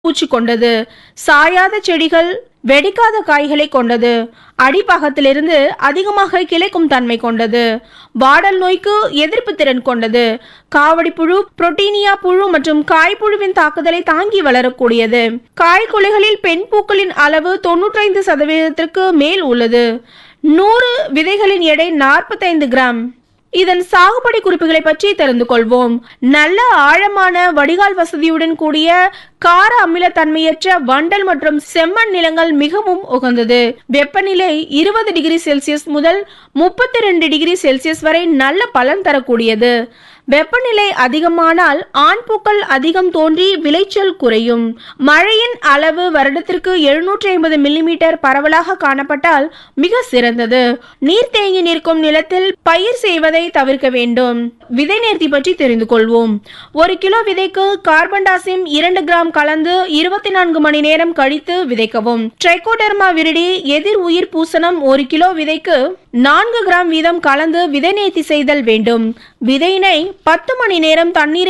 பூச்சி கொண்டது சாயாத செடிகள் வெடிக்காத காய்களை கொண்டது அடிப்பாகத்திலிருந்து அதிகமாக கிளைக்கும் தன்மை கொண்டது வாடல் நோய்க்கு எதிர்ப்பு திறன் கொண்டது காவடி புழு புரோட்டீனியா புழு மற்றும் காய்ப்புழுவின் தாக்குதலை தாங்கி வளரக்கூடியது காய்குலைகளில் பெண் பூக்களின் அளவு தொன்னூற்றைந்து சதவீதத்திற்கு மேல் உள்ளது நூறு விதைகளின் எடை நாற்பத்தைந்து கிராம் இதன் சாகுபடி குறிப்புகளை பற்றி தெரிந்து கொள்வோம் நல்ல ஆழமான வடிகால் வசதியுடன் கூடிய கார அமிலத்தன்மையற்ற வண்டல் மற்றும் செம்மண் நிலங்கள் மிகவும் உகந்தது வெப்பநிலை இருபது டிகிரி செல்சியஸ் முதல் முப்பத்தி ரெண்டு டிகிரி செல்சியஸ் வரை நல்ல பலன் தரக்கூடியது வெப்பநிலை அதிகமானால் ஆண் பூக்கள் அதிகம் தோன்றி விளைச்சல் குறையும் மழையின் அளவு வருடத்திற்கு எழுநூற்றி ஐம்பது மில்லிமீட்டர் பரவலாக காணப்பட்டால் மிக சிறந்தது நீர் தேங்கி நிற்கும் நிலத்தில் பயிர் செய்வதை தவிர்க்க வேண்டும் விதை நேர்த்தி பற்றி தெரிந்து கொள்வோம் ஒரு கிலோ விதைக்கு கார்பன் டாசிம் இரண்டு கிராம் கலந்து இருபத்தி நான்கு மணி நேரம் கழித்து விதைக்கவும் ட்ரைகோடெர்மா விரிடி எதிர் உயிர் பூசணம் ஒரு கிலோ விதைக்கு நான்கு கிராம் வீதம் கலந்து விதை நேர்த்தி செய்தல் வேண்டும் விதையினை பத்து மணி நேரம் தண்ணீரில்